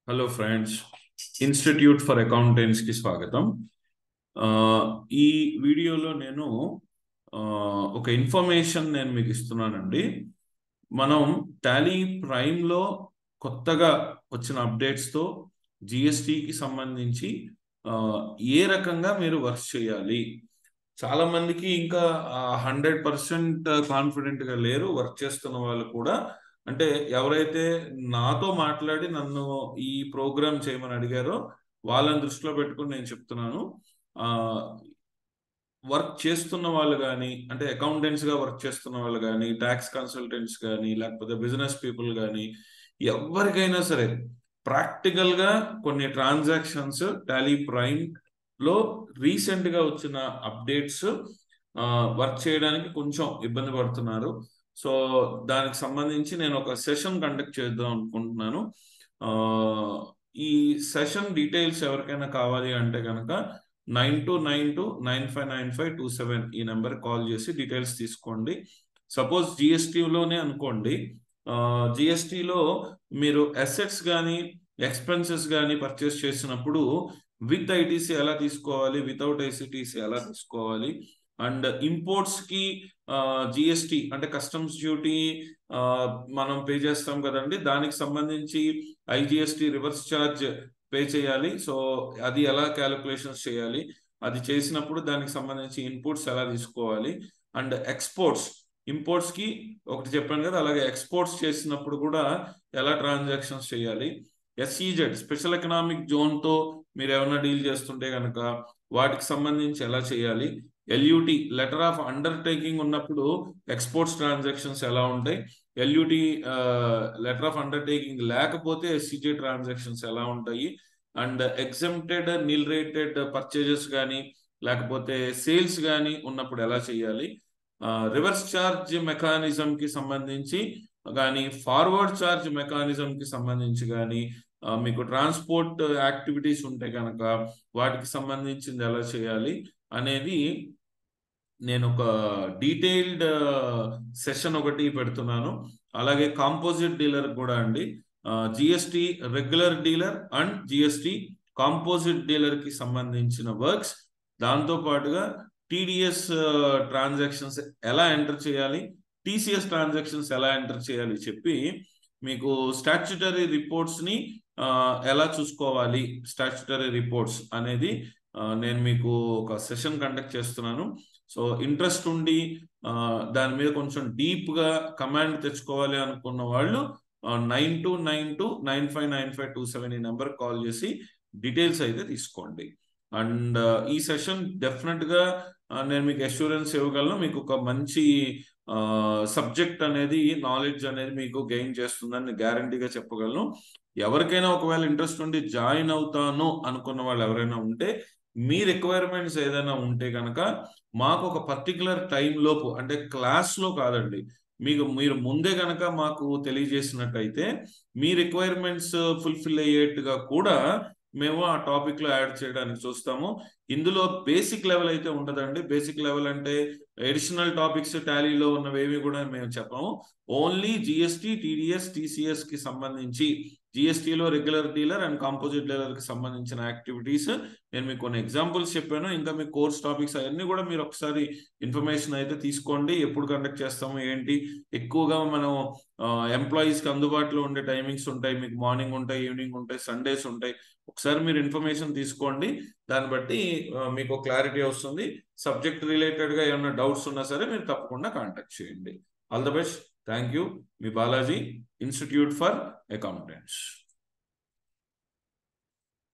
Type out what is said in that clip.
hello friends institute for accountants కి స్వాగతం ఆ, ఈ వీడియోలో నేను ఆ, ఒక ఇన్ఫర్మేషన్ నేను మీకు ఇస్తున్నానండి మనం టాలీ ప్రైమ్ లో కొత్తగా వచ్చిన అప్డేట్స్ తో జిఎస్టికి సంబంధించి ఆ, ఏ రకంగా మీరు వర్క్ చేయాలి చాలా మందికి ఇంకా హండ్రెడ్ పర్సెంట్ కాన్ఫిడెంట్ గా లేరు వర్క్ చేస్తున్న వాళ్ళు కూడా అంటే ఎవరైతే నాతో మాట్లాడి నన్ను ఈ ప్రోగ్రామ్ చేయమని అడిగారో వాళ్ళని దృష్టిలో పెట్టుకుని నేను చెప్తున్నాను ఆ వర్క్ చేస్తున్న వాళ్ళు కానీ అంటే అకౌంటెంట్స్ గా వర్క్ చేస్తున్న వాళ్ళు కానీ ట్యాక్స్ కన్సల్టెంట్స్ కానీ లేకపోతే బిజినెస్ పీపుల్ కానీ ఎవరికైనా సరే ప్రాక్టికల్ గా కొన్ని ట్రాన్సాక్షన్స్ టాలీ ప్రైమ్ లో రీసెంట్ గా వచ్చిన అప్డేట్స్ వర్క్ చేయడానికి కొంచెం ఇబ్బంది పడుతున్నారు సో దానికి సంబంధించి నేను ఒక సెషన్ కండక్ట్ చేద్దాం అనుకుంటున్నాను ఆ, ఈ సెషన్ డీటెయిల్స్ ఎవరికైనా కావాలి అంటే కనుక nine two nine two nine five nine five two seven ఈ నెంబర్ కాల్ చేసి డీటెయిల్స్ తీసుకోండి సపోజ్ జిఎస్టీలోనే అనుకోండి జిఎస్టీలో మీరు అసెట్స్ కానీ ఎక్స్పెన్సెస్ కానీ పర్చేస్ చేసినప్పుడు విత్ ఐటీసీ ఎలా తీసుకోవాలి వితౌట్ ఐసిటీసీ ఎలా తీసుకోవాలి అండ్ ఇంపోర్ట్స్ కి జిఎస్టి అంటే కస్టమ్స్ డ్యూటీ మనం పే చేస్తాం కదండి దానికి సంబంధించి ఐజిఎస్టి రివర్స్ ఛార్జ్ పే చేయాలి సో అది ఎలా క్యాలిక్యులేషన్స్ చేయాలి అది చేసినప్పుడు దానికి సంబంధించి ఇన్పుట్స్ ఎలా తీసుకోవాలి అండ్ ఎక్స్పోర్ట్స్ ఇంపోర్ట్స్ కి ఒకటి చెప్పాను కదా అలాగే ఎక్స్పోర్ట్స్ చేసినప్పుడు కూడా ఎలా ట్రాన్సాక్షన్స్ చేయాలి ఎస్ఈజెడ్ స్పెషల్ ఎకనామిక్ జోన్ తో మీరు ఏమైనా డీల్ చేస్తుంటే కనుక వాటికి సంబంధించి ఎలా చేయాలి ఎల్యూటి లెటర్ ఆఫ్ అండర్టేకింగ్ ఉన్నప్పుడు ఎక్స్పోర్ట్స్ ట్రాన్సాక్షన్స్ ఎలా ఉంటాయి ఎల్యూటి లెటర్ ఆఫ్ అండర్టేకింగ్ లేకపోతే ఎస్సీజే ట్రాన్సాక్షన్స్ ఎలా ఉంటాయి and exempted nil rated purchases కానీ లేకపోతే సేల్స్ కానీ ఉన్నప్పుడు ఎలా చేయాలి రివర్స్ ఛార్జ్ మెకానిజం కి సంబంధించి కానీ ఫార్వర్డ్ ఛార్జ్ మెకానిజం కి సంబంధించి కానీ మీకు ట్రాన్స్పోర్ట్ యాక్టివిటీస్ ఉంటే కనుక వాటికి సంబంధించింది ఎలా చేయాలి అనేది నేను ఒక డీటెయిల్డ్ సెషన్ ఒకటి పెడుతున్నాను అలాగే కాంపోజిట్ డీలర్ కూడా అండి GST regular dealer and GST composite dealer కి సంబంధించిన వర్క్స్ దాంతో పాటుగా టీడీఎస్ ట్రాన్సాక్షన్స్ ఎలా ఎంటర్ చేయాలి టీసీఎస్ ట్రాన్సాక్షన్స్ ఎలా ఎంటర్ చేయాలి చెప్పి మీకు స్టాచ్యుటరీ రిపోర్ట్స్ ని ఎలా చూసుకోవాలి స్టాచ్యుటరీ రిపోర్ట్స్ అనేది నేను మీకు ఒక సెషన్ కండక్ట్ చేస్తున్నాను సో ఇంట్రెస్ట్ ఉండి దాని మీద కొంచెం డీప్ గా కమాండ్ తెచ్చుకోవాలి అనుకున్న వాళ్ళు nine two nine two nine five nine five two seven ఈ నెంబర్ కాల్ చేసి డీటెయిల్స్ అయితే తీసుకోండి అండ్ ఈ సెషన్ డెఫినెట్ గా నేను మీకు అష్యూరెన్స్ ఇవ్వగలను మీకు ఒక మంచి సబ్జెక్ట్ అనేది నాలెడ్జ్ అనేది మీకు గెయిన్ చేస్తుందని గ్యారంటీగా చెప్పగలను ఎవరికైనా ఒకవేళ ఇంట్రెస్ట్ ఉండి జాయిన్ అవుతాను అనుకున్న వాళ్ళు ఎవరైనా ఉంటే మీ రిక్వైర్మెంట్స్ ఏదైనా ఉంటే కనుక మాకు ఒక పర్టికులర్ టైం లోపు అంటే క్లాస్ లో కాదండి మీకు మీరు ముందే కనుక మాకు తెలియజేసినట్టయితే మీ రిక్వైర్మెంట్స్ ఫుల్ఫిల్ అయ్యేట్టుగా కూడా మేము ఆ టాపిక్ లో యాడ్ చేయడానికి చూస్తాము ఇందులో బేసిక్ లెవెల్ అయితే ఉండదండి బేసిక్ లెవెల్ అంటే ఎడిషనల్ టాపిక్స్ టాలీలో ఉన్నవేవి కూడా మేము చెప్పాము ఓన్లీ జిఎస్టి టీడీఎస్ టీసీఎస్ కి సంబంధించి జిఎస్టీలో regular dealer and composite dealer కి సంబంధించిన యాక్టివిటీస్ నేను మీకు కొన్ని ఎగ్జాంపుల్స్ చెప్పాను ఇంకా మీ కోర్స్ టాపిక్స్ అవన్నీ కూడా మీరు ఒకసారి ఇన్ఫర్మేషన్ అయితే తీసుకోండి ఎప్పుడు కండక్ట్ చేస్తాము ఏంటి ఎక్కువగా మనం ఎంప్లాయీస్ కి అందుబాటులో ఉండే టైమింగ్స్ ఉంటాయి మీకు మార్నింగ్ ఉంటాయి ఈవినింగ్ ఉంటాయి సండేస్ ఉంటాయి ఒకసారి మీరు ఇన్ఫర్మేషన్ తీసుకోండి దాన్ని బట్టి మీకు క్లారిటీ వస్తుంది సబ్జెక్ట్ రిలేటెడ్ గా ఏమైనా డౌట్స్ ఉన్నా సరే మీరు తప్పకుండా కాంటాక్ట్ చేయండి all the best thank you మీ బాలాజీ ఇన్స్టిట్యూట్ ఫర్ అకౌంటెంట్స్